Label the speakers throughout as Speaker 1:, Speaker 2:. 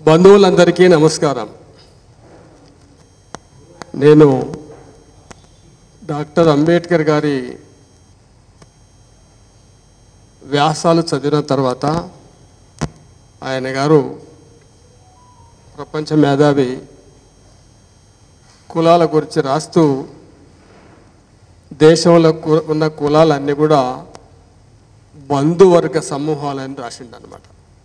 Speaker 1: బంధువులందరికీ నమస్కారం నేను డాక్టర్ అంబేద్కర్ గారి వ్యాసాలు చదివిన తర్వాత ఆయన గారు ప్రపంచ మేధావి కులాల గురించి రాస్తూ దేశంలో కు- ఉన్న కులాలన్నీ కూడా బంధువర్గ సమూహాలని రాసిండు అనమాట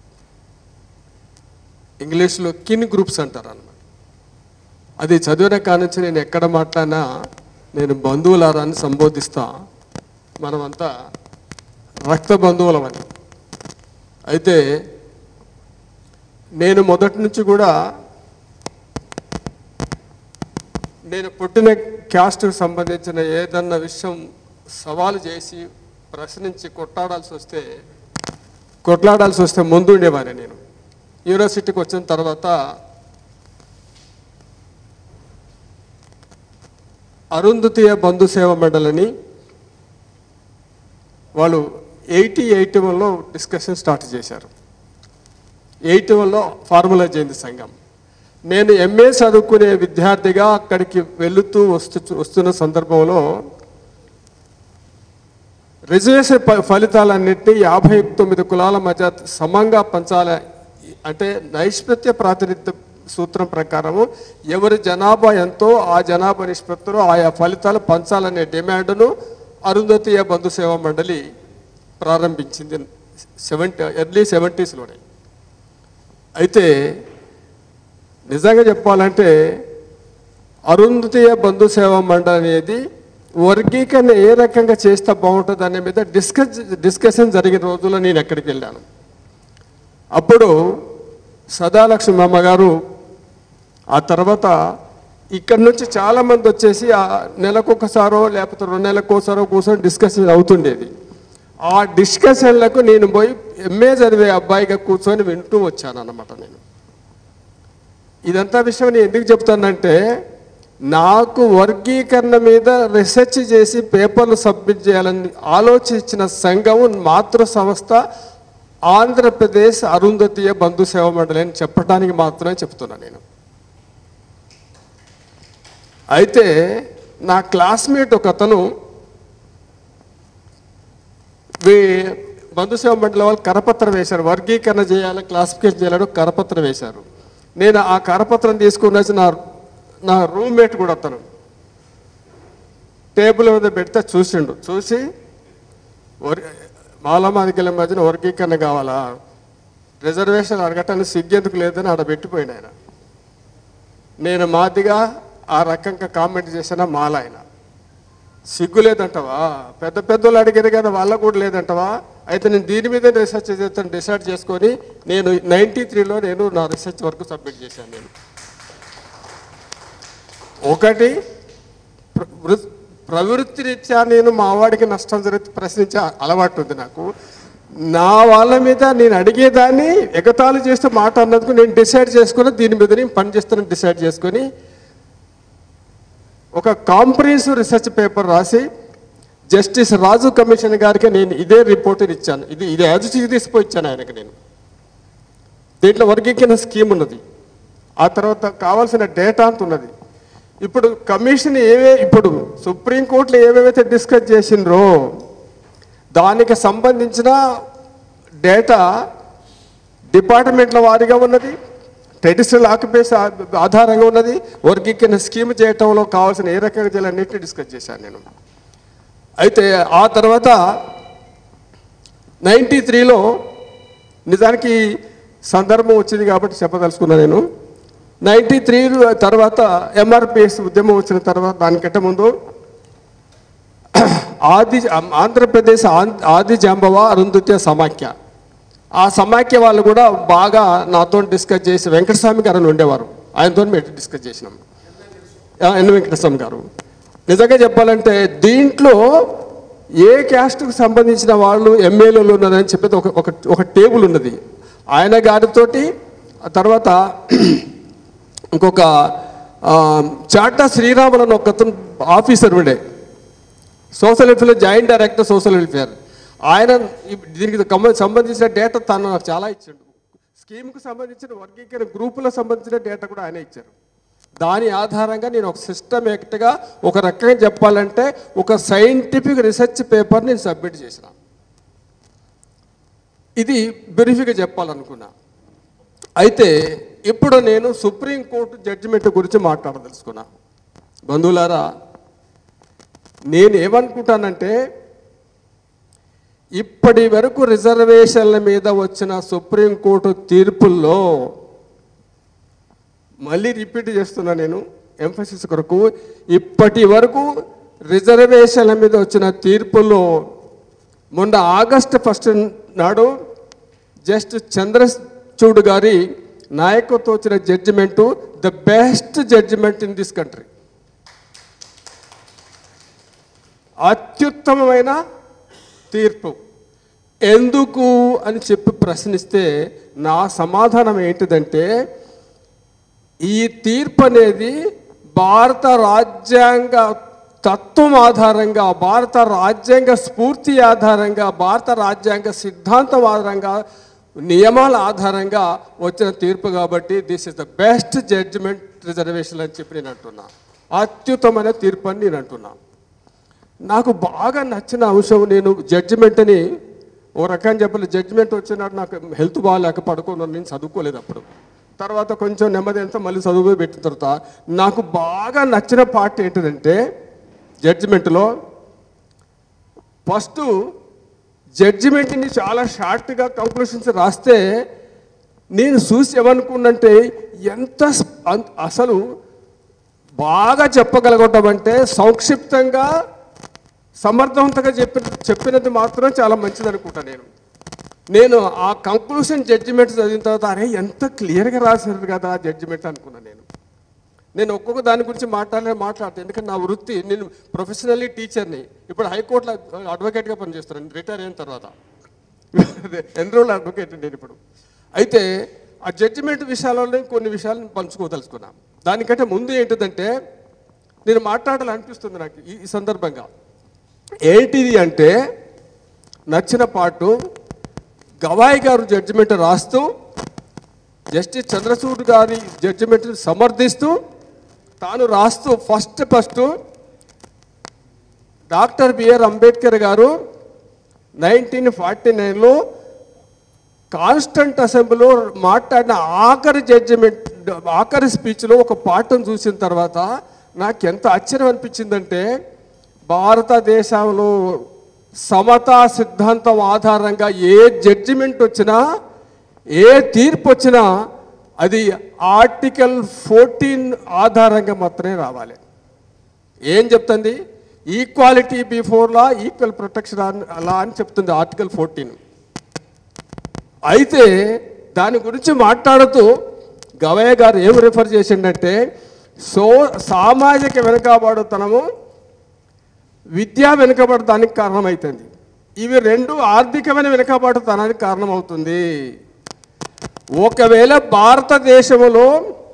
Speaker 1: ఇంగ్లీష్లో కిన్ గ్రూప్స్ అంటారు అనమాట అది చదివిన కానుంచి నేను ఎక్కడ మాట్లాడినా నేను బంధువులారాన్ని సంబోధిస్తా మనమంతా రక్త బంధువులమని అయితే నేను మొదటి నుంచి కూడా నేను పుట్టిన క్యాస్ట్కి సంబంధించిన ఏదన్నా విషయం సవాలు చేసి ప్రశ్నించి కొట్లాడాల్సి వస్తే కొట్లాడాల్సి వస్తే ముందు ఉండేవాడిని నేను యూనివర్సిటీకి వచ్చిన తర్వాత అరుంధతీయ బంధు సేవ మండలిని వాళ్ళు ఎయిటీ ఎయిటీ వన్లో డిస్కషన్ స్టార్ట్ చేశారు ఎయిటీ వన్లో ఫార్ములైజ్ అయింది సంఘం నేను ఎంఏ చదువుకునే విద్యార్థిగా అక్కడికి వెళుతూ వస్తు వస్తున్న సందర్భంలో రిజర్వేషన్ ఫ- ఫలితాలన్నింటినీ యాభై తొమ్మిది కులాల మధ్య సమంగా పంచాలి అంటే నైష్పత్య ప్రాతినిధ్య సూత్రం ప్రకారము ఎవరి జనాభా ఎంతో ఆ జనాభా నిష్పత్తిలో ఆయా ఫలితాలు పంచాలనే డిమాండ్ను అరుంధతీయ బంధు సేవా మండలి ప్రారంభించింది సెవెంటీ ఎర్లీ సెవెంటీస్లోనే అయితే నిజంగా చెప్పాలంటే అరుంధతీయ బంధు సేవా మండలి అనేది వర్గీకరణ ఏ రకంగా చేస్తే బాగుంటుంది అనే మీద డిస్కస్ డిస్కషన్ జరిగిన రోజుల్లో నేను ఎక్కడికి వెళ్ళాను అప్పుడు సదాలక్ష్మి అమ్మ గారు ఆ తర్వాత ఇక్కడి నుంచి చాలామంది వచ్చేసి ఆ నెలకొకసారో లేకపోతే రెండు నెలలకోసారో కూర్చొని డిస్కషన్ అవుతుండేది ఆ డిస్కషన్లకు నేను పోయి ఎంఏ చదివే అబ్బాయిగా కూర్చొని వింటూ వచ్చాను అన్నమాట నేను ఇదంతా విషయం నేను ఎందుకు చెప్తానంటే నాకు వర్గీకరణ మీద రీసెర్చ్ చేసి పేపర్లు సబ్మిట్ చేయాలని ఆలోచించిన సంఘం మాతృ సంస్థ ఆంధ్రప్రదేశ్ అరుంధతీయ బంధు సేవ మండలి అని చెప్పడానికి మాత్రమే చెప్తున్నా నేను అయితే నా క్లాస్మేట్ ఒక అతను వీ- బంధు సేవ మండలి వాళ్ళు కరపత్రం వేశారు వర్గీకరణ చేయాలి క్లాసిఫికేషన్ చేయాలని ఒక కరపత్రం వేశారు నేను ఆ కరపత్రం తీసుకుని వచ్చి నా నా రూమ్మేట్ కూడా అతను టేబుల్ మీద పెడితే చూసిండు చూసి వర్ మాలమాదికల మధ్యన వర్గీకరణ కావాలా రిజర్వేషన్ అడగటానికి సిగ్గెందుకు లేదని ఆడ పెట్టిపోయింది ఆయన నేను మాదిగా ఆ రకంగా కామెంట్ చేసిన మాల ఆయన సిగ్గు లేదంటవా పెద్ద పెద్దోళ్ళు అడిగారు కదా వాళ్ళకు కూడా లేదంటవా అయితే నేను దీని మీద రీసెర్చ్ చేస్తాను డిసైడ్ చేసుకొని నేను నైంటీ త్రీలో నేను నా రీసెర్చ్ వర్క్ సబ్మిట్ చేశాను నేను ఒకటి ప్ర- వృ- ప్రవృత్తి రీత్యా నేను మా వాడికి నష్టం జరిగితే ప్రశ్నించే అలవాటు ఉంది నాకు నా వాళ్ళ మీద నేను అడిగేదాన్ని ఎగతాళి చేస్తే మాట అన్నందుకు నేను డిసైడ్ చేసుకుని దీని మీద నేను పని చేస్తానని డిసైడ్ చేసుకొని ఒక కాంప్రిహెన్సివ్ రీసెర్చ్ పేపర్ రాసి జస్టిస్ రాజు కమిషన్ గారికి నేను ఇదే రిపోర్ట్ ఇచ్చాను ఇది ఇది యాజ్ తీసుకుపోయి ఇచ్చాను ఆయనకి నేను దీంట్లో వర్గీకరణ స్కీమ్ ఉన్నది ఆ తర్వాత కావాల్సిన డేటా అంత ఉన్నది ఇప్పుడు కమిషన్ ఏవే ఇప్పుడు సుప్రీంకోర్టులో ఏవేవైతే డిస్కస్ చేసిండ్రో దానికి సంబంధించిన డేటా డిపార్ట్మెంట్ల వారీగా ఉన్నది ట్రెడిషనల్ ఆక్యుపేషన్ ఆధారంగా ఉన్నది వర్గీకరణ స్కీమ్ చేయటంలో కావాల్సిన ఏ రకంగా చేయాలన్నింటినీ డిస్కస్ చేశాను నేను అయితే ఆ తర్వాత నైంటీ త్రీలో నిజానికి సందర్భం వచ్చింది కాబట్టి చెప్పదలుచుకున్నా నేను నైంటీ త్రీ తర్వాత ఎంఆర్పిఎస్ ఉద్యమం వచ్చిన తర్వాత దానికంటే ముందు ఆది ఆంధ్రప్రదేశ్ ఆం- ఆది జాంబవ అరుంధత్య సమాఖ్య ఆ సమాఖ్య వాళ్ళు కూడా బాగా నాతో డిస్కస్ చేసి వెంకటస్వామి గారు అని ఉండేవారు ఆయనతో మేము డిస్కస్ చేసినాం ఆ, ఎన్ వెంకటస్వామి గారు నిజంగా చెప్పాలంటే దీంట్లో ఏ క్యాస్ట్కు సంబంధించిన వాళ్ళు ఎమ్మెల్యేలు ఉన్నారని చెప్పేది ఒక ఒక ఒక టేబుల్ ఉన్నది ఆయన గారితోటి ఆ తర్వాత ఇంకొక ఆ, చాటా శ్రీరాములు అని ఒక అతను ఆఫీసర్ ఉండే social welfare joint director social welfare ఆయన ఈ- దీనికి కమ- సంబంధించిన డేటా తను నాకు చాలా ఇచ్చిండు స్కీమ్కు సంబంధించిన వర్గీకరణ గ్రూపులకు సంబంధించిన డేటా కూడా ఆయన ఇచ్చారు దాని ఆధారంగా నేను ఒక సిస్టమేటిక్గా ఒక రకంగా చెప్పాలంటే ఒక సైంటిఫిక్ రీసెర్చ్ పేపర్ నేను సబ్మిట్ చేసిన ఇది బ్రీఫ్గా చెప్పాలనుకున్నా అయితే ఇప్పుడు నేను సుప్రీంకోర్టు జడ్జిమెంట్ గురించి మాట్లాడదలుచుకున్నా బంధువులారా నేను ఏమనుకుంటానంటే ఇప్పటి వరకు రిజర్వేషన్ల మీద వచ్చిన సుప్రీంకోర్టు తీర్పుల్లో మళ్ళీ రిపీట్ చేస్తున్నా నేను ఎంఫసిస్ కొరకు ఇప్పటి వరకు రిజర్వేషన్ల మీద వచ్చిన తీర్పులో మొన్న ఆగస్టు ఫస్ట్ నాడు జస్ట్ చంద్రచూడ్ గారి నాయకత్వం వచ్చిన judgement the best judgement in this country అత్యుత్తమమైన తీర్పు ఎందుకు అని చెప్పి ప్రశ్నిస్తే నా సమాధానం ఏంటిదంటే ఈ తీర్పు అనేది భారత రాజ్యాంగ తత్వం ఆధారంగా భారత రాజ్యాంగ స్ఫూర్తి ఆధారంగా భారత రాజ్యాంగ సిద్ధాంతం ఆధారంగా నియమాల ఆధారంగా వచ్చిన తీర్పు కాబట్టి this is the best judgement reservation అని చెప్పి నేను అంటున్నా అత్యుత్తమైన తీర్పు అని నేను అంటున్నా నాకు బాగా నచ్చిన అంశం నేను జడ్జిమెంట్ని ఓ రకంగా చెప్పాలి జడ్జిమెంట్ వచ్చినాడు నాకు హెల్త్ బాగాలేక పడుకున్నాను నేను చదువుకోలేదు అప్పుడు తర్వాత కొంచెం నెమ్మది ఎంత మళ్ళీ చదువు పెట్టిన తర్వాత నాకు బాగా నచ్చిన పార్ట్ ఏంటిదంటే జడ్జిమెంట్లో ఫస్ట్ జడ్జిమెంట్ని చాలా షార్ట్గా కంక్లూషన్స్ రాస్తే నేను చూసి ఏమనుకున్నంటే ఎంత స్- అన్- అసలు బాగా చెప్పగలగటం అంటే సంక్షిప్తంగా సమర్థవంతంగా చెప్పిన చెప్పినది మాత్రం చాలా మంచిది అనుకుంటా నేను నేను ఆ కంక్లూషన్ జడ్జిమెంట్ చదివిన తర్వాత అరే ఎంత క్లియర్గా రాశారు కదా ఆ జడ్జిమెంట్ అనుకున్నాను నేను నేను ఒక్కొక్క దాని గురించి మాట్లాడలే మాట్లాడతాను ఎందుకంటే నా వృత్తి నేను ప్రొఫెషనల్లీ టీచర్ని ఇప్పుడు హైకోర్టులో అడ్వకేట్గా పనిచేస్తున్నాను రిటైర్ అయిన తర్వాత ఎన్రోల్ అడ్వకేట్ నేను ఇప్పుడు అయితే ఆ జడ్జిమెంట్ విషయాలలో కొన్ని విషయాలను పంచుకోదలుచుకున్నాను దానికంటే ముందు ఏంటిదంటే నేను మాట్లాడాలనిపిస్తుంది నాకు ఈ ఈ సందర్భంగా ఏంటిది అంటే నచ్చిన పాటు గవాయి గారు జడ్జిమెంట్ రాస్తూ జస్టిస్ చంద్రచూడ్ గారి జడ్జిమెంట్ సమర్థిస్తూ తాను రాస్తూ first first doctor B R Ambedkar గారు నైన్టీన్ ఫార్టీ నైన్లో కాన్స్టంట్ అసెంబ్లీలో మాట్లాడిన ఆఖరి జడ్జిమెంట్ ఆఖరి స్పీచ్లో ఒక పాఠం చూసిన తర్వాత నాకు ఎంత ఆశ్చర్యం అనిపించిందంటే భారతదేశంలో సమతా సిద్ధాంతం ఆధారంగా ఏ జడ్జిమెంట్ వచ్చినా ఏ తీర్పు వచ్చినా అది ఆర్టికల్ ఫోర్టీన్ ఆధారంగా మాత్రమే రావాలి ఏం చెప్తుంది equality before law equal protection law అని చెప్తుంది ఆర్టికల్ ఫోర్టీన్ అయితే దాని గురించి మాట్లాడుతూ గవయ్య గారు ఏం రిఫర్ చేసిండంటే సో సామాజిక వెనుకబాటుతనము విద్యా వెనుకబడటానికి కారణమవుతుంది ఇవి రెండు ఆర్థికమైన వెనుకబాటుతనానికి కారణమవుతుంది ఒకవేళ భారతదేశంలో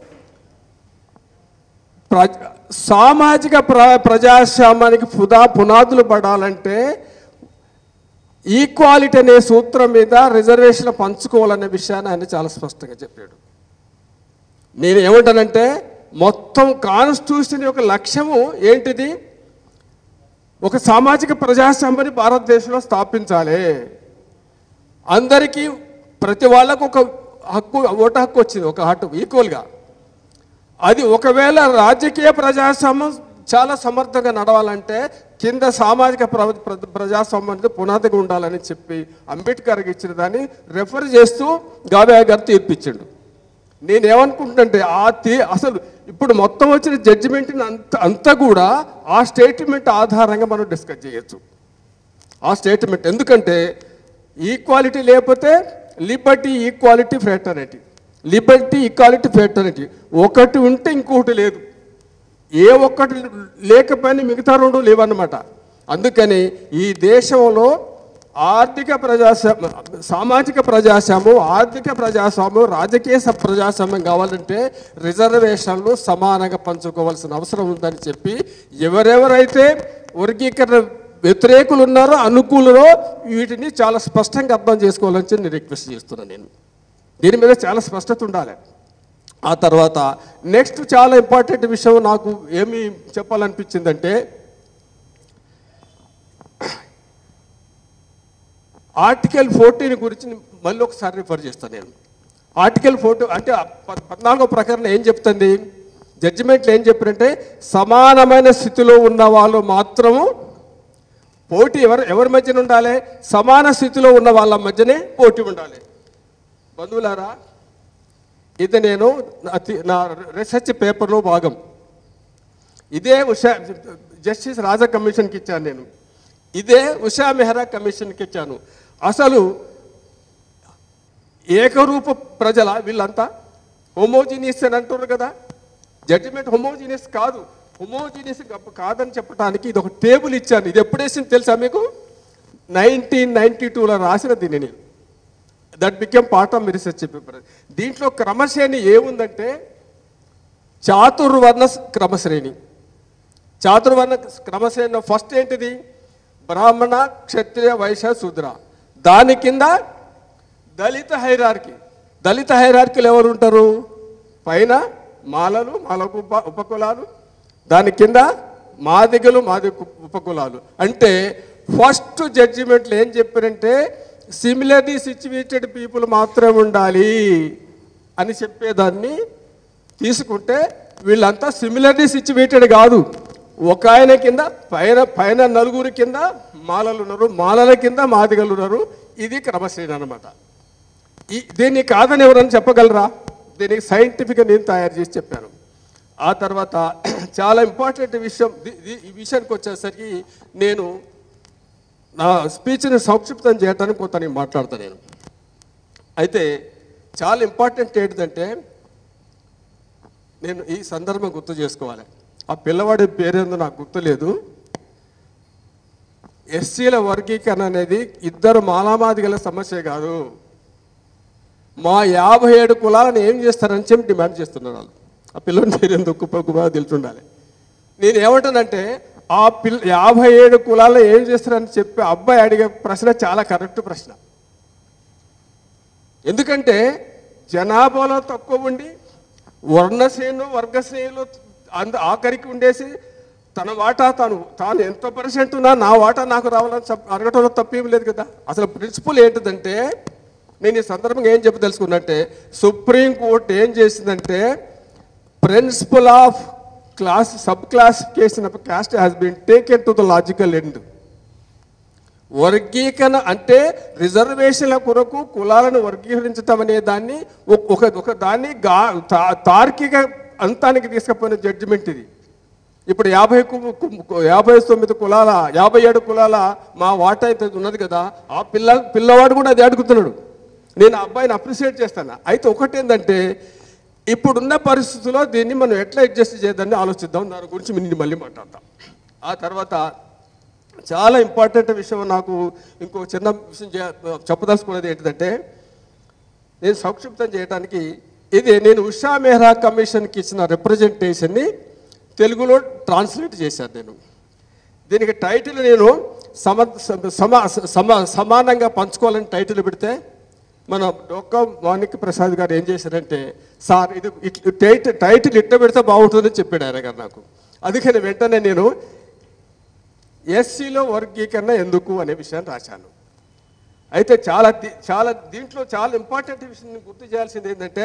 Speaker 1: ప్రజ సామాజిక ప్ర ప్రజాస్వామ్యానికి పుదా పునాదులు పడాలంటే ఈక్వాలిటీ అనే సూత్రం మీద రిజర్వేషన్ పంచుకోవాలనే విషయాన్ని ఆయన చాలా స్పష్టంగా చెప్పాడు నేను ఏమంటానంటే మొత్తం కాన్స్టిట్యూషన్ యొక్క లక్ష్యము ఏంటిది ఒక సామాజిక ప్రజాస్వామ్యాన్ని భారతదేశంలో స్థాపించాలి అందరికీ ప్రతి వాళ్ళకు ఒక హక్కు ఓటు హక్కు వచ్చింది ఒక హక్కు ఈక్వల్గా అది ఒకవేళ రాజకీయ ప్రజాస్వామ్యం చాలా సమర్థంగా నడవాలంటే కింద సామాజిక ప్ర ప్ర- ప్రజాస్వామ్యం అనేది పునాదిగా ఉండాలని చెప్పి అంబేద్కర్కి ఇచ్చిన దాన్ని రెఫర్ చేస్తూ గావే గారు తీర్పిచ్చిండు నేనేమనుకుంటుంటే ఆ తీ అసలు ఇప్పుడు మొత్తం వచ్చిన జడ్జిమెంట్ని అంత అంతా కూడా ఆ స్టేట్మెంట్ ఆధారంగా మనం డిస్కస్ చేయొచ్చు ఆ స్టేట్మెంట్ ఎందుకంటే ఈక్వాలిటీ లేకపోతే liberty equality fraternity liberty equality fraternity ఒకటి ఉంటే ఇంకొకటి లేదు ఏ ఒక్కటి లేకపోయినా మిగతా రెండు లేవన్నమాట అందుకని ఈ దేశంలో ఆర్థిక ప్రజాస్వామ్యం సామాజిక ప్రజాస్వామ్యం ఆర్థిక ప్రజాస్వామ్యం రాజకీయ స- ప్రజాస్వామ్యం కావాలంటే రిజర్వేషన్లు సమానంగా పంచుకోవాల్సిన అవసరం ఉందని చెప్పి ఎవరెవరైతే వర్గీకరణ వ్యతిరేకులు ఉన్నారో అనుకూలురో వీటిని చాలా స్పష్టంగా అర్థం చేసుకోవాలని చెప్పి నేను రిక్వెస్ట్ చేస్తున్నాను నేను దీని మీద చాలా స్పష్టత ఉండాలి ఆ తర్వాత నెక్స్ట్ చాలా ఇంపార్టెంట్ విషయం నాకు ఏమి చెప్పాలనిపించిందంటే ఆర్టికల్ ఫోర్టీన్ గురించి మళ్ళీ ఒకసారి రిఫర్ చేస్తాను నేను ఆర్టికల్ ఫోర్టీ అంటే ఆ ప- పద్నాలుగో ప్రకరణ ఏం చెప్తుంది జడ్జిమెంట్లు ఏం చెప్పారంటే సమానమైన స్థితిలో ఉన్న వాళ్ళు మాత్రము పోటీ ఎవరు ఎవరి మధ్యన ఉండాలి సమాన స్థితిలో ఉన్న వాళ్ళ మధ్యనే పోటీ ఉండాలి బంధువులారా ఇది నేను నా తి- నా రీసెర్చ్ పేపర్లో భాగం ఇదే ఉషా జస్టిస్ రాజా కమిషన్కి ఇచ్చాను నేను ఇదే ఉషా మెహ్రా కమిషన్కి ఇచ్చాను అసలు ఏకరూప ప్రజల వీళ్ళంతా హోమోజీనియస్ అని అంటున్నారు కదా జడ్జిమెంట్ హోమోజీనియస్ కాదు హోమోజీనియస్ కాదని చెప్పడానికి ఇది ఒక టేబుల్ ఇచ్చాను ఇది ఎప్పుడు వేసింది తెలుసా మీకు నైన్టీన్ నైన్టీ టూలో రాసిన దీన్ని నేను దట్ బికెమ్ పార్ట్ ఆఫ్ మీ రీసెర్చ్ పేపర్ దీంట్లో క్రమశ్రేణి ఏముందంటే చాతుర్వర్ణ క్రమశ్రేణి చాతుర్వర్ణ క్రమశ్రేణి ఫస్ట్ ఏంటిది బ్రాహ్మణ క్షత్రియ వైశ్య శూద్ర దాని కింద దళిత హైరార్కి దళిత హైరార్కీలు ఎవరు ఉంటారు పైన మాలలు మాలకు ఉప ఉపకులాలు దాని కింద మాదిగలు మాది ఉపకులాలు అంటే ఫస్ట్ జడ్జిమెంట్లు ఏం చెప్పారంటే సిమిలర్లీ సిచ్యువేటెడ్ పీపుల్ మాత్రమే ఉండాలి అని చెప్పేదాన్ని తీసుకుంటే వీళ్ళంతా సిమిలర్లీ సిచ్యువేటెడ్ కాదు ఒక ఆయన కింద పైన పైన నలుగురు కింద మాలలు ఉన్నారు మాలల కింద మాదిగలు ఉన్నారు ఇది క్రమశ్రేణి అనమాట ఈ దీన్ని కాదని ఎవరైనా చెప్పగలరా దీనికి సైంటిఫిక్గా నేను తయారు చేసి చెప్పాను ఆ తర్వాత చాలా ఇంపార్టెంట్ విషయం ది- ది- ఈ విషయానికి వచ్చేసరికి నేను నా స్పీచ్ని సంక్షిప్తం చేయడానికి కొంత నేను మాట్లాడతాను నేను అయితే చాలా ఇంపార్టెంట్ ఏంటిదంటే నేను ఈ సందర్భం గుర్తు చేసుకోవాలి ఆ పిల్లవాడి పేరేందో నాకు గుర్తులేదు ఎస్సీల వర్గీకరణ అనేది ఇద్దరు మాలామాదిగల సమస్య కాదు మా యాభై ఏడు కులాలను ఏం చేస్తారని చెప్పి డిమాండ్ చేస్తున్నారు వాళ్ళు ఆ పిల్లని పేరేందో కుప్ప కుప్ప తెలుసుండాలి నేను ఏమంటానంటే ఆ పిల్ల యాభై ఏడు కులాల్లో ఏం చేస్తారని చెప్పి అబ్బాయి అడిగే ప్రశ్న చాలా కరెక్ట్ ప్రశ్న ఎందుకంటే జనాభాలో తక్కువ ఉండి వర్ణశ్రేణులు వర్గశ్రేణులు అంద ఆఖరికి ఉండేసి తన వాటా తాను తాను ఎంత పర్సెంట్ ఉన్నా నా వాటా నాకు రావాలని చెప్- అడగటంలో తప్పేం లేదు కదా అసలు ప్రిన్సిపల్ ఏంటిదంటే నేను ఈ సందర్భంగా ఏం చెప్పదలుచుకున్నట్టే సుప్రీంకోర్టు ఏం చేసిందంటే principle of class sub classification of caste has been taken to the logical end వర్గీకరణ అంటే రిజర్వేషన్ల కొరకు కులాలను వర్గీకరించటం అనే దాన్ని ఒక- ఒక ఒక దాన్ని గా తా- తార్కిక అంతానికి తీసుకుపోయిన జడ్జిమెంట్ ఇది ఇప్పుడు యాభై కు- కు- యాభై తొమ్మిది కులాల యాభై ఏడు కులాల మా వాటా అయితే ఉన్నది కదా ఆ పిల్ల పిల్లవాడు కూడా అది అడుగుతున్నాడు నేను ఆ అబ్బాయిని అప్రిషియేట్ చేస్తాను అయితే ఒకటి ఏంటంటే ఇప్పుడున్న పరిస్థితుల్లో దీన్ని మనం ఎట్లా అడ్జస్ట్ చేద్దామని ఆలోచిద్దాం దాని గురించి నేను మళ్ళీ మాట్లాడతాం ఆ తర్వాత చాలా ఇంపార్టెంట్ విషయం నాకు ఇంకో చిన్న విషయం చే- చెప్పదలుచుకున్నది ఏంటిదంటే నేను సంక్షిప్తం చేయడానికి ఇది నేను ఉషా మెహ్రా కమిషన్కి ఇచ్చిన రిప్రజెంటేషన్ని తెలుగులో ట్రాన్స్లేట్ చేశాను నేను దీనికి టైటిల్ నేను సమ సమ సమ సమానంగా పంచుకోవాలని టైటిల్ పెడితే మన డొక్క మాణిక్ ప్రసాద్ గారు ఏం చేశారంటే సార్ ఇది ఇట్- టైటిల్ టైటిల్ ఇట్ట పెడితే బాగుంటుందని చెప్పాడు ఆయన గారు నాకు అందుకని వెంటనే నేను ఎస్సీలో వర్గీకరణ ఎందుకు అనే విషయాన్ని రాశాను అయితే చాలా ది- చాలా దీంట్లో చాలా ఇంపార్టెంట్ విషయం నేను గుర్తు చేయాల్సింది ఏంటంటే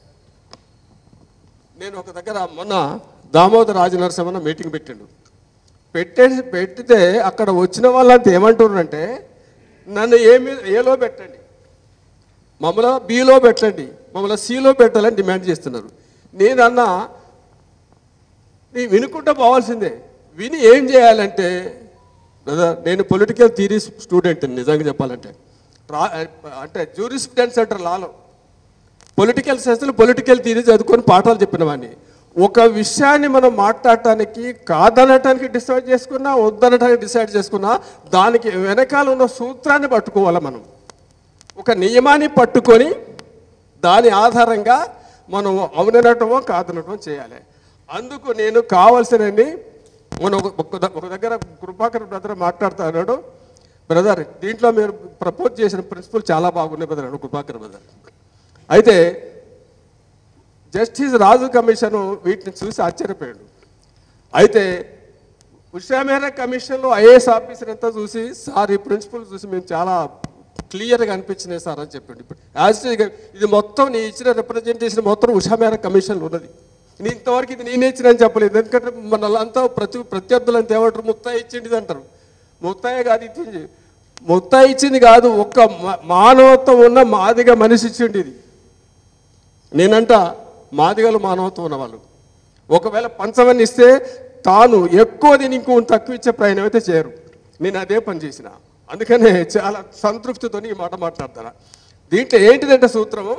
Speaker 1: నేను ఒక దగ్గర మొన్న దామోదర రాజనరసింహన్న మీటింగ్ పెట్టిండు పెట్టేసి పెట్టితే అక్కడ వచ్చిన వాళ్ళంతా ఏమంటున్నారంటే నన్ను ఏమి ఏలో పెట్టండి మమ్మల్ని బిలో పెట్టండి మమ్మల్ని సిలో పెట్టాలని డిమాండ్ చేస్తున్నారు నేనన్నా నీ వినుకుంటూ పోవాల్సిందే విని ఏం చేయాలంటే బ్రదర్ నేను పొలిటికల్ థీరీ స్టూడెంట్ నిజంగా చెప్పాలంటే రా అంటే జూరిస్ప్రుడెన్స్ అంటారు లాలో పొలిటికల్ సైన్స్లో పొలిటికల్ థీరీ చదువుకొని పాఠాలు చెప్పిన వాడిని ఒక విషయాన్ని మనం మాట్లాడటానికి కాదనటానికి డిసైడ్ చేసుకున్నా వద్దనటానికి డిసైడ్ చేసుకున్నా దానికి వెనకాల ఉన్న సూత్రాన్ని పట్టుకోవాలి మనం ఒక నియమాన్ని పట్టుకొని దాని ఆధారంగా మనం అవునటమో కాదనటమో చేయాలి అందుకు నేను కావాల్సినవి మన ఒక ఒక ద- ఒక దగ్గర కృపాకర్ బ్రదర్ మాట్లాడుతూ అన్నాడు బ్రదర్ దీంట్లో మీరు ప్రపోజ్ చేసిన ప్రిన్సిపల్ చాలా బాగున్నాయి బ్రదర్ అన్నాడు కృపాకర్ బ్రదర్ అయితే జస్టిస్ రాజు కమిషన్ వీటిని చూసి ఆశ్చర్యపోయాడు అయితే ఉషామేర కమిషన్లో ఐఏఎస్ ఆఫీసర్ అంతా చూసి సార్ ఈ ప్రిన్సిపల్ చూసి మేము చాలా క్లియర్గా అనిపించినాయి సార్ అని చెప్పాడు ఇప్పుడు యాజ్ ఇట్ ఈజ్ ఇది మొత్తం నీ ఇచ్చిన రిప్రజెంటేషన్ మొత్తం ఉషామేర కమిషన్లో ఉన్నది నీ ఇంతవరకు ఇది నేనే ఇచ్చిన అని చెప్పలేదు ఎందుకంటే మనలంతా ప్రతి ప్రత్యర్థులు అంతా ఏమంటారు ముత్తాయి ఇచ్చింది అంటారు ముత్తాయి కాదు ఇచ్చింది ముత్తాయి ఇచ్చింది కాదు ఒక్క మా- మానవత్వం ఉన్న మాదిగా మనిషి ఇచ్చింది ఇది నేనంట మాదిగలు మానవత్వం ఉన్నవాళ్ళు ఒకవేళ పంచమని ఇస్తే తాను ఎక్కువ దీని ఇంకో తక్కువ ఇచ్చే ప్రయాణం అయితే చేయరు నేను అదే పని చేసిన అందుకనే చాలా సంతృప్తితో ఈ మాట మాట్లాడతాను దీంట్లో ఏంటిదంటే సూత్రము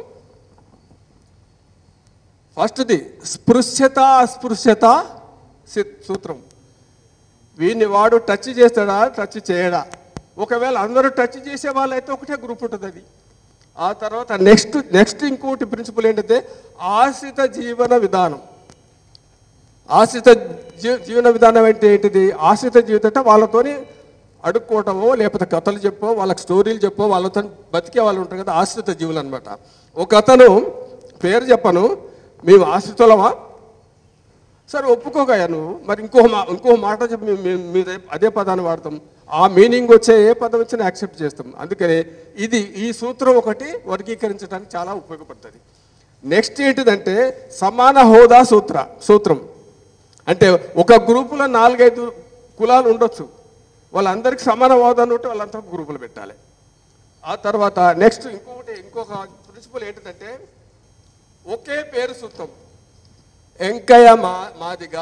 Speaker 1: ఫస్ట్ది స్పృశ్యత అస్పృశ్యత సి- సూత్రం వీడిని వాడు టచ్ చేస్తాడా టచ్ చేయడా ఒకవేళ అందరూ టచ్ చేసే వాళ్ళైతే ఒకటే గ్రూప్ ఉంటుంది అది ఆ తర్వాత నెక్స్ట్ నెక్స్ట్ ఇంకోటి ప్రిన్సిపల్ ఏంటంటే ఆశ్రిత జీవన విధానం ఆశ్రిత జీ జీవన విధానం అంటే ఏంటిది ఆశ్రిత జీవితం అంటే వాళ్ళతోని అడుక్కోవటమో లేకపోతే కథలు చెప్పో వాళ్ళకి స్టోరీలు చెప్పో వాళ్ళతో బతికే వాళ్ళు ఉంటారు కదా ఆశ్రిత జీవులు అనమాట ఒక అతను పేరు చెప్పను మేము ఆశ్రితులమా సరే ఒప్పుకోగయా నువ్వు మరి ఇంకో మా ఇంకో మాట చెప్పి మేము- మేము మీద అదే పదాన్ని వాడతాం ఆ మీనింగ్ వచ్చే ఏ పదం వచ్చినా యాక్సెప్ట్ చేస్తాం అందుకని ఇది ఈ సూత్రం ఒకటి వర్గీకరించడానికి చాలా ఉపయోగపడుతుంది నెక్స్ట్ ఏంటిదంటే సమాన హోదా సూత్ర సూత్రం అంటే ఒక గ్రూపులో నాలుగైదు కులాలు ఉండొచ్చు వాళ్ళందరికీ సమాన హోదా ఉంటే వాళ్ళంతా గ్రూపులు పెట్టాలి ఆ తర్వాత నెక్స్ట్ ఇంకొకటి ఇంకొక ప్రిన్సిపల్ ఏంటిదంటే ఒకే పేరు సూత్రం వెంకయ్య మా మాదిగా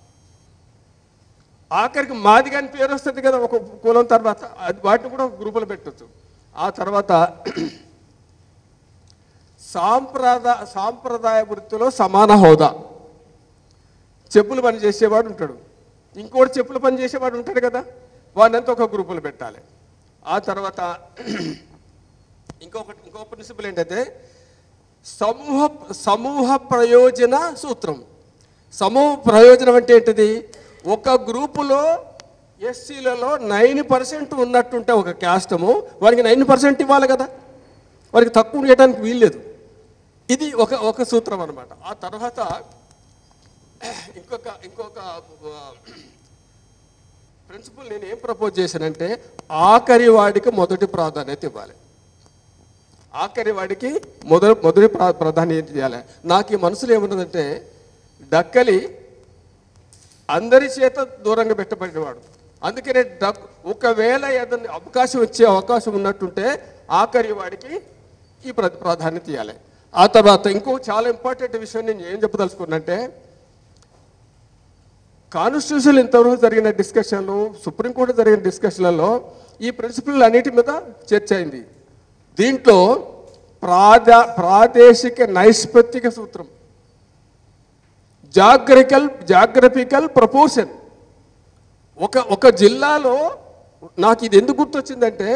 Speaker 1: ఆఖరికి మాదిగా అని పేరు వస్తుంది కదా ఒక కులం తర్వాత అది వాటిని కూడా గ్రూపులు పెట్టచ్చు ఆ తర్వాత సాంప్రదాయ సాంప్రదాయ వృత్తిలో సమాన హోదా చెప్పులు పని చేసేవాడు ఉంటాడు ఇంకోటి చెప్పులు పని చేసేవాడు ఉంటాడు కదా వాడినంతా ఒక గ్రూపులు పెట్టాలి ఆ తర్వాత ఇంకొకటి ఇంకో ప్రిన్సిపల్ ఏంటంటే సమూహ సమూహ ప్రయోజన సూత్రం సమూహ ప్రయోజనం అంటే ఏంటిది ఒక గ్రూపులో ఎస్సీలలో నైన్ పర్సెంట్ ఉన్నట్టుంటే ఒక క్యాస్టము వారికి నైన్ పర్సెంట్ ఇవ్వాలి కదా వారికి తక్కువ ఇవ్వడానికి వీల్లేదు ఇది ఒక ఒక సూత్రం అనమాట ఆ తర్వాత ఇంకొక ఇంకొక ప్రిన్సిపల్ నేను ఏం ప్రపోజ్ చేశానంటే ఆఖరి వాడికి మొదటి ప్రాధాన్యత ఇవ్వాలి ఆఖరి వాడికి మొదటి మొదటి ప్రా ప్రాధాన్యత ఇవ్వాలి నాకు ఈ మనసులో ఏమున్నదంటే డక్కలి అందరి చేత దూరంగా పెట్టబడినవాడు అందుకనే డక్ ఒకవేళ ఏదైనా అవకాశం వచ్చే అవకాశం ఉన్నట్టుంటే ఆఖరి వాడికి ఈ ప్ర ప్రాధాన్యత ఇవ్వాలి ఆ తర్వాత ఇంకో చాలా ఇంపార్టెంట్ విషయం నేను ఏం చెప్పదలుచుకున్నంటే కాన్స్టిట్యూషన్ ఇంతవరకు జరిగిన డిస్కషన్లు సుప్రీంకోర్టు జరిగిన డిస్కషన్లలో ఈ ప్రిన్సిపల్ అన్నిటి మీద చర్చ అయింది దీంట్లో ప్రాదా ప్రాదేశిక నైష్పత్తిక సూత్రం జాగ్రికల్ జాగ్రఫికల్ ప్రపోర్షన్ ఒక ఒక జిల్లాలో నాకు ఇది ఎందుకు గుర్తొచ్చిందంటే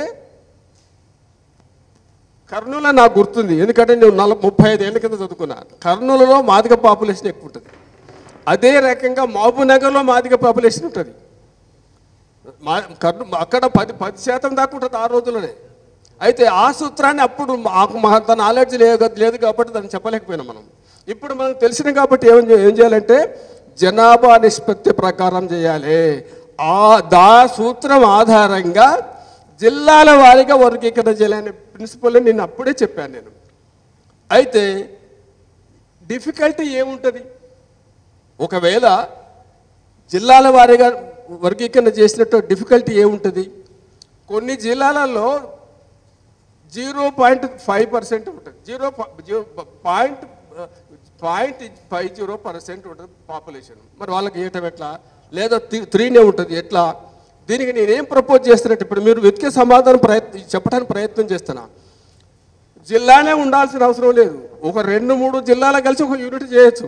Speaker 1: కర్నూలు నాకు గుర్తుంది ఎందుకంటే నేను నల ముప్పై ఐదు ఏళ్ళ కింద చదువుకున్నా కర్నూలులో మాదిగ పాపులేషన్ ఎక్కువ ఉంటుంది అదే రకంగా మహబూబ్నగర్లో మాదిగ పాపులేషన్ ఉంటుంది మా కర్నూ అక్కడ పది పది శాతం దాకా ఉంటుంది ఆ రోజుల్లోనే అయితే ఆ సూత్రాన్ని అప్పుడు మాకు మా అంత నాలెడ్జ్ లేదు లేదు కాబట్టి దాన్ని చెప్పలేకపోయినాం మనం ఇప్పుడు మనకు తెలిసిన కాబట్టి ఏం చే- ఏం చేయాలంటే జనాభా నిష్పత్తి ప్రకారం చేయాలి ఆ దా సూత్రం ఆధారంగా జిల్లాల వారీగా వర్గీకరణ చేయాలనే ప్రిన్సిపల్ నేను అప్పుడే చెప్పాను నేను అయితే డిఫికల్టీ ఏముంటుంది ఒకవేళ జిల్లాల వారీగా వర్గీకరణ చేసినట్టు డిఫికల్టీ ఏముంటుంది కొన్ని జిల్లాలలో జీరో పాయింట్ ఫైవ్ పర్సెంట్ ఉంటుంది zero point point five zero percent ఉంటుంది పాపులేషన్ మరి వాళ్ళకి ఇవ్వటం ఎట్లా లేదా త్రీ- త్రీనే ఉంటుంది ఎట్లా దీనికి నేనేం ప్రపోజ్ చేస్తున్నట్టు ఇప్పుడు మీరు వెతికే సమాధానం ప్రయత్నం చెప్పడానికి ప్రయత్నం చేస్తున్నా జిల్లానే ఉండాల్సిన అవసరం లేదు ఒక రెండు మూడు జిల్లాలు కలిసి ఒక యూనిట్ చేయొచ్చు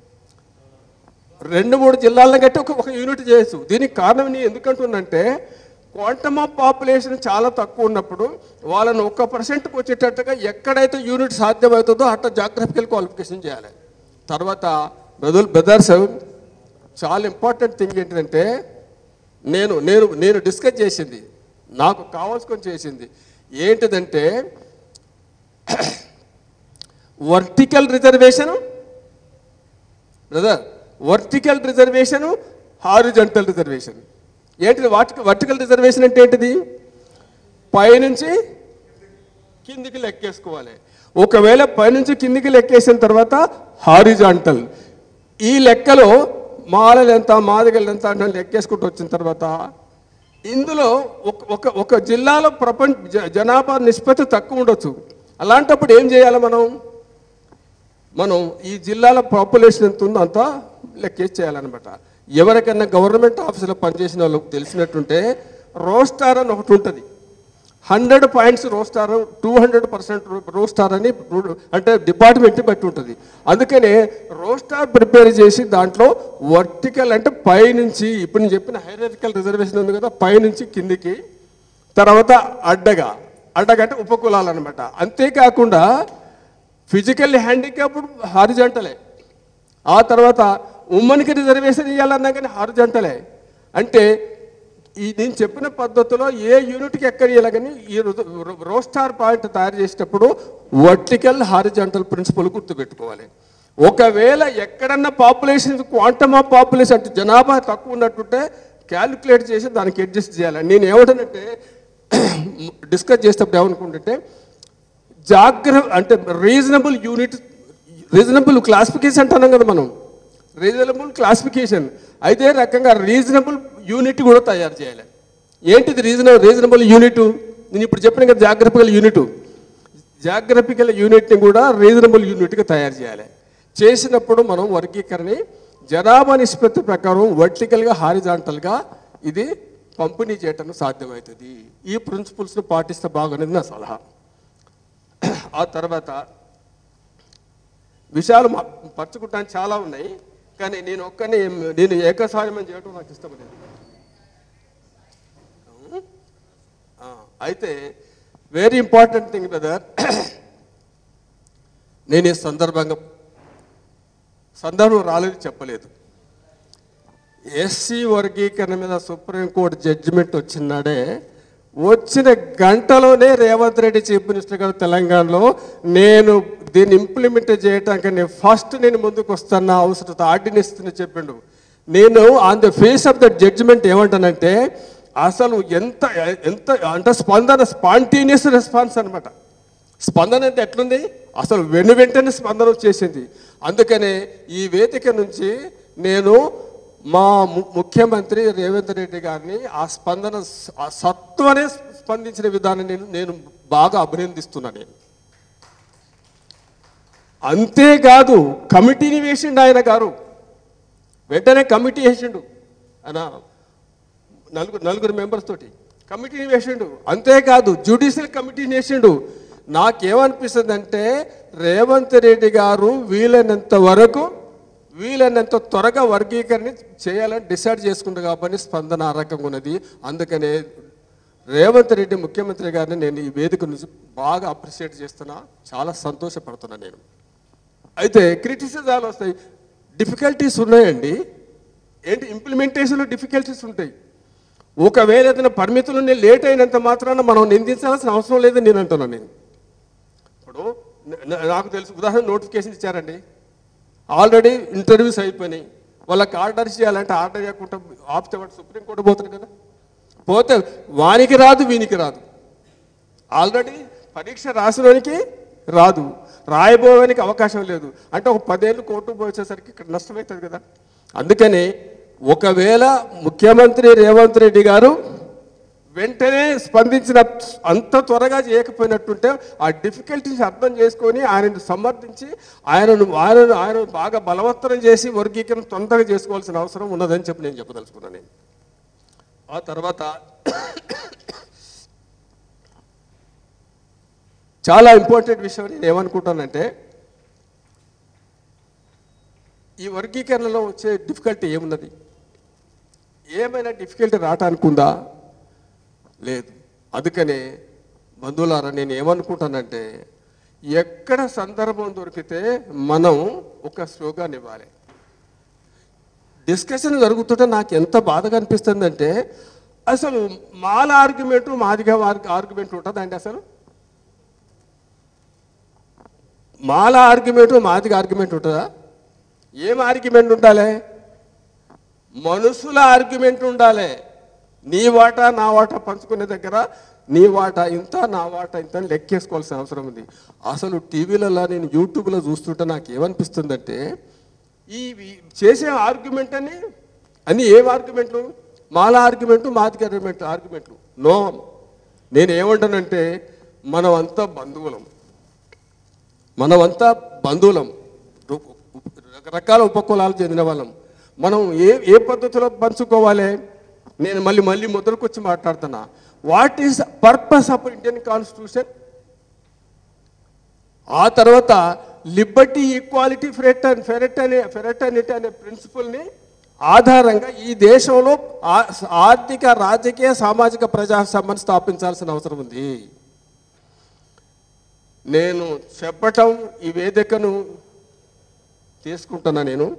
Speaker 1: రెండు మూడు జిల్లాలను కట్టి ఒక ఒక యూనిట్ చేయొచ్చు దీనికి కారణం నేను ఎందుకంటున్నంటే క్వాంటమ్ ఆఫ్ పాపులేషన్ చాలా తక్కువ ఉన్నప్పుడు వాళ్ళని ఒక్క పర్సెంట్కి వచ్చేటట్టుగా ఎక్కడైతే యూనిట్ సాధ్యమవుతుందో అట్లా జాగ్రఫికల్ క్వాలిఫికేషన్ చేయాలి తర్వాత బ్రదర్ బ్రదర్స్ చాలా ఇంపార్టెంట్ థింగ్ ఏంటంటే నేను నేను నేను డిస్కస్ చేసింది నాకు కావాల్సుకొని చేసింది ఏంటిదంటే vertical reservation brother vertical reservation horizontal reservation ఏంటిది వాటి వర్టికల్ రిజర్వేషన్ అంటే ఏంటిది పైనుంచి కిందికి లెక్కేసుకోవాలి ఒకవేళ పైనుంచి కిందికి లెక్కేసిన తర్వాత హారిజాంటల్ ఈ లెక్కలో మాలలు ఎంత మాదిగలు ఎంత అంటే లెక్కేసుకుంటూ వచ్చిన తర్వాత ఇందులో ఒక ఒక ఒక జిల్లాలో ప్రపంచ జ- జనాభా నిష్పత్తి తక్కువ ఉండొచ్చు అలాంటప్పుడు ఏం చేయాలి మనం మనం ఈ జిల్లాల పాపులేషన్ ఎంత ఉందో అంతా లెక్కేసి చేయాలన్నమాట ఎవరికైనా గవర్నమెంట్ ఆఫీసులో పనిచేసిన వాళ్ళకి తెలిసినట్టుంటే రోస్టార్ అని ఒకటి ఉంటుంది hundred points roster two hundred percent roster అని రూ- అంటే డిపార్ట్మెంట్ బట్టి ఉంటుంది అందుకనే రోస్టార్ ప్రిపేర్ చేసి దాంట్లో వర్టికల్ అంటే పైనుంచి ఇప్పుడు నేను చెప్పిన హైరారికల్ రిజర్వేషన్ ఉంది కదా పైనుంచి కిందికి తర్వాత అడ్డగా అడ్డగా అంటే ఉపకులాలు అనమాట అంతేకాకుండా ఫిజికల్ హ్యాండిక్యాప్డ్ హారిజంటలే ఆ తర్వాత ఉమ్మన్కి రిజర్వేషన్ ఇవ్వాలన్నా కానీ హారిజంటలే అంటే ఈ నేను చెప్పిన పద్ధతిలో ఏ యూనిట్కి ఎక్కడ ఇవ్వాలి కానీ ఈ రో- రోస్టార్ పాయింట్ తయారు చేసేటప్పుడు వర్టికల్ హారిజంటల్ ప్రిన్సిపల్ గుర్తుపెట్టుకోవాలి ఒకవేళ ఎక్కడన్నా పాపులేషన్ క్వాంటమ్ ఆఫ్ పాపులేషన్ అంటే జనాభా తక్కువ ఉన్నట్టుంటే క్యాలిక్యులేట్ చేసి దానికి అడ్జస్ట్ చేయాలి నేను ఏమంటానంటే డిస్కస్ చేసేటప్పుడు ఏమనుకుంటుంటే జాగ్ర అంటే రీజనబుల్ యూనిట్ రీజనబుల్ క్లాసిఫికేషన్ అంటున్నాం కదా మనం రీజనబుల్ క్లాసిఫికేషన్ అయితే రకంగా రీజనబుల్ యూనిట్ కూడా తయారు చేయాలి ఏంటిది రీజనబుల్ రీజనబుల్ యూనిట్ నేను ఇప్పుడు చెప్పిన కదా జాగ్రఫికల్ యూనిట్ జాగ్రఫికల్ యూనిట్ని కూడా రీజనబుల్ యూనిట్గా తయారు చేయాలి చేసినప్పుడు మనం వర్గీకరణ జనాభా నిష్పత్తి ప్రకారం వర్టికల్గా హారిజాంటల్గా ఇది పంపిణీ చేయటం సాధ్యమవుతుంది ఈ ప్రిన్సిపల్స్ను పాటిస్తే బాగునేది నా సలహా ఆ తర్వాత విషయాలు మా- పంచుకుంటానికి చాలా ఉన్నాయి కానీ నేను ఒక్కని నేను ఏకసాయమని చేయడం నాకు ఇష్టం లేదు ఆ, అయితే వెరీ ఇంపార్టెంట్ థింగ్ బ్రదర్ నేను ఈ సందర్భంగా సందర్భం రాలేదు చెప్పలేదు ఎస్సీ వర్గీకరణ మీద సుప్రీంకోర్టు జడ్జిమెంట్ వచ్చినాడే వచ్చిన గంటలోనే రేవంత్ రెడ్డి చీఫ్ మినిస్టర్ గారు తెలంగాణలో నేను దీన్ని ఇంప్లిమెంట్ చేయడానికి నేను ఫస్ట్ నేను ముందుకు వస్తున్న అవసరత ఆర్డినెన్స్ చెప్పిండు నేను on the face of the judgement ఏమంటానంటే అసలు ఎంత ఎంత అంటే స్పందన స్పాంటేనియస్ రెస్పాన్స్ అన్నమాట స్పందన అంటే ఎట్లుంది అసలు వెను వెంటనే స్పందన వచ్చేసింది అందుకనే ఈ వేదిక నుంచి నేను మా ము- ముఖ్యమంత్రి రేవంత్ రెడ్డి గారిని ఆ స్పందన స- ఆ సత్వనే స్పందించిన విధానం నేను నేను బాగా అభినందిస్తున్నా నేను అంతేకాదు కమిటీని వేసిండు ఆయన గారు వెంటనే కమిటీ వేసిండు ఆయన నలుగురు నలుగురు మెంబర్స్ తోటి కమిటీని వేసిండు అంతేకాదు జ్యుడిషియల్ కమిటీని వేసిండు నాకేమనిపిస్తుంది అంటే రేవంత్ రెడ్డి గారు వీలైనంత వరకు వీలైనంత త్వరగా వర్గీకరణ చేయాలని డిసైడ్ చేసుకుంటు కాబట్టి స్పందన ఆ రకంగా ఉన్నది అందుకనే రేవంత్ రెడ్డి ముఖ్యమంత్రి గారిని నేను ఈ వేదిక నుంచి బాగా అప్రిషియేట్ చేస్తున్నా చాలా సంతోషపడుతున్నా నేను అయితే క్రిటిసిజాలు వస్తాయి డిఫికల్టీస్ ఉన్నాయండి ఏంటి ఇంప్లిమెంటేషన్లో డిఫికల్టీస్ ఉంటాయి ఒకవేళ ఏదైనా పరిమితులు లేట్ అయినంత మాత్రాన మనం నిందించాల్సిన అవసరం లేదని నేను అంటున్నాను నేను ఇప్పుడు న- న- నాకు తెలుసు ఉదాహరణ నోటిఫికేషన్ ఇచ్చారండి ఆల్రెడీ ఇంటర్వ్యూస్ అయిపోయినాయి వాళ్ళకి ఆర్డర్ చేయాలంటే ఆర్డర్ చేయకుండా ఆపితే వాడు సుప్రీంకోర్టు పోతాడు కదా పోతే వానికి రాదు వీనికి రాదు ఆల్రెడీ పరీక్ష రాసినోనికి రాదు రాయబోవడానికి అవకాశం లేదు అంటే ఒక పదేళ్ళు కోర్టు పోయేసరికి ఇక్కడ నష్టమవుతుంది కదా అందుకని ఒకవేళ ముఖ్యమంత్రి రేవంత్ రెడ్డి గారు వెంటనే స్పందించిన అంత త్వరగా చేయకపోయినట్టుంటే ఆ డిఫికల్టీస్ అర్థం చేసుకొని ఆయనను సమర్థించి ఆయనను ఆయనను ఆయన బాగా బలవత్తరం చేసి వర్గీకరణ తొందరగా చేసుకోవాల్సిన అవసరం ఉన్నదని చెప్పి నేను చెప్పదలుచుకున్నాను నేను ఆ తర్వాత చాలా ఇంపార్టెంట్ విషయం నేను ఏమనుకుంటానంటే ఈ వర్గీకరణలో వచ్చే డిఫికల్టీ ఏమున్నది ఏమైనా డిఫికల్టీ రావటానికి ఉందా లేదు అందుకనే బంధువులారా నేను ఏమనుకుంటానంటే ఎక్కడ సందర్భం దొరికితే మనం ఒక స్లోగాన్ ఇవ్వాలి డిస్కషన్ జరుగుతుంటే నాకు ఎంత బాధగా అనిపిస్తుందంటే అసలు మాల ఆర్గ్యుమెంట్ మాదిగా ఆర్గ్యుమెంట్ ఉంటుందండి అసలు మాల ఆర్గ్యుమెంట్ మాదిగా ఆర్గ్యుమెంట్ ఉంటుందా ఏం ఆర్గ్యుమెంట్ ఉండాలి మనుషుల ఆర్గ్యుమెంట్ ఉండాలి నీ వాటా నా వాటా పంచుకునే దగ్గర నీ వాటా ఇంత నా వాటా ఇంత అని లెక్కేసుకోవాల్సిన అవసరం ఉంది అసలు టీవీలలో నేను యూట్యూబ్లో చూస్తుంటే నాకు ఏమనిపిస్తుందంటే ఈ ఈ చేసే ఆర్గ్యుమెంట్ అని అన్ని ఏం ఆర్గ్యుమెంట్లు మాల ఆర్గ్యుమెంట్ మాదిక ఆర్గ్యుమెంట్ ఆర్గ్యుమెంట్లు నో నేను ఏమంటానంటే మనం అంతా బంధువులం మనమంతా బంధువులం రు- రకరకాల ఉపకులాలు చెందిన వాళ్ళం మనం ఏ ఏ పద్ధతిలో పంచుకోవాలి నేను మళ్ళీ మళ్ళీ మొదలుకొచ్చి మాట్లాడుతున్నా what is purpose of Indian constitution ఆ తర్వాత లిబర్టీ ఈక్వాలిటీ ఫెరెట్ ఫెరెట్ అనే ఫెరెటర్నిటీ అనే ప్రిన్సిపల్ని ఆధారంగా ఈ దేశంలో ఆ- ఆర్థిక రాజకీయ సామాజిక ప్రజాస్వామ్యాన్ని స్థాపించాల్సిన అవసరం ఉంది నేను చెప్పటం ఈ వేదికను తీసుకుంటున్నా నేను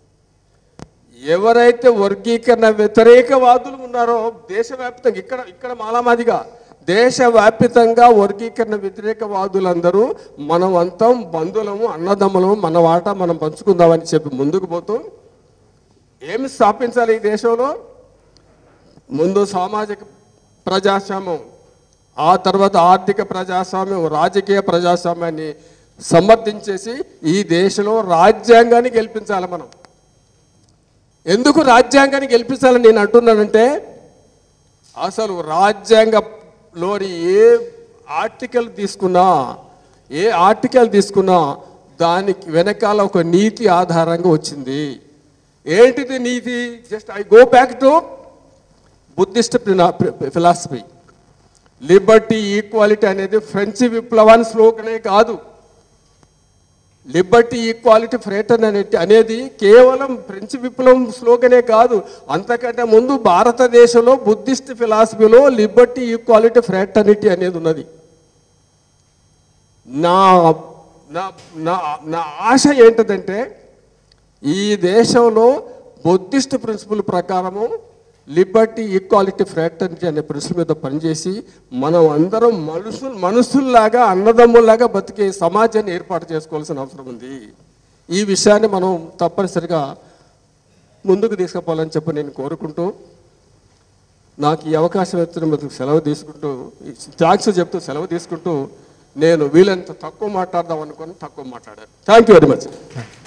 Speaker 1: ఎవరైతే వర్గీకరణ వ్యతిరేకవాదులు ఉన్నారో దేశవ్యాప్తంగా ఇక్కడ ఇక్కడ మాలామాదిగా దేశవ్యాప్తంగా వర్గీకరణ వ్యతిరేకవాదులందరూ మనం అంతా బంధువులము అన్నదమ్ములము మన వాటా మనం పంచుకుందామని చెప్పి ముందుకు పోతూ ఏమి స్థాపించాలి ఈ దేశంలో ముందు సామాజిక ప్రజాస్వామ్యం ఆ తర్వాత ఆర్థిక ప్రజాస్వామ్యం రాజకీయ ప్రజాస్వామ్యాన్ని సమర్థించేసి ఈ దేశంలో రాజ్యాంగాన్ని గెలిపించాలి మనం ఎందుకు రాజ్యాంగాన్ని గెలిపించాలని నేను అంటున్నానంటే అసలు రాజ్యాంగంలోని ఏ ఆర్టికల్ తీసుకున్నా ఏ ఆర్టికల్ తీసుకున్నా దానికి వెనకాల ఒక నీతి ఆధారంగా వచ్చింది ఏంటిది నీతి just I go back to Buddhist philosophy liberty equality అనేది ఫ్రెంచ్ విప్లవాన్ని స్లోగనే కాదు లిబర్టీ ఈక్వాలిటీ ఫ్రేటర్న్ అనే అనేది కేవలం ఫ్రెంచ్ విప్లవం స్లోగనే కాదు అంతకంటే ముందు భారతదేశంలో బుద్ధిస్ట్ ఫిలాసఫీలో లిబర్టీ ఈక్వాలిటీ ఫ్రేటర్నిటీ అనేది ఉన్నది నా నా నా నా ఆశ ఏంటంటే ఈ దేశంలో బుద్ధిస్ట్ ప్రిన్సిపల్ ప్రకారము లిబర్టీ ఈక్వాలిటీ ఫ్రాటర్నిటీ అనే ప్రిన్సిపల్ మీద పనిచేసి మనం అందరం మనుషులు మనుషుల్లాగా అన్నదమ్ముల్లాగా బతికే సమాజాన్ని ఏర్పాటు చేసుకోవాల్సిన అవసరం ఉంది ఈ విషయాన్ని మనం తప్పనిసరిగా ముందుకు తీసుకుపోవాలని చెప్పి నేను కోరుకుంటూ నాకు ఈ అవకాశం ఇచ్చినందుకు సెలవు తీసుకుంటూ థ్యాంక్స్ చెప్తూ సెలవు తీసుకుంటూ నేను వీలైనంత తక్కువ మాట్లాడదాం అనుకొని తక్కువ మాట్లాడాను థ్యాంక్ యూ వెరీ మచ్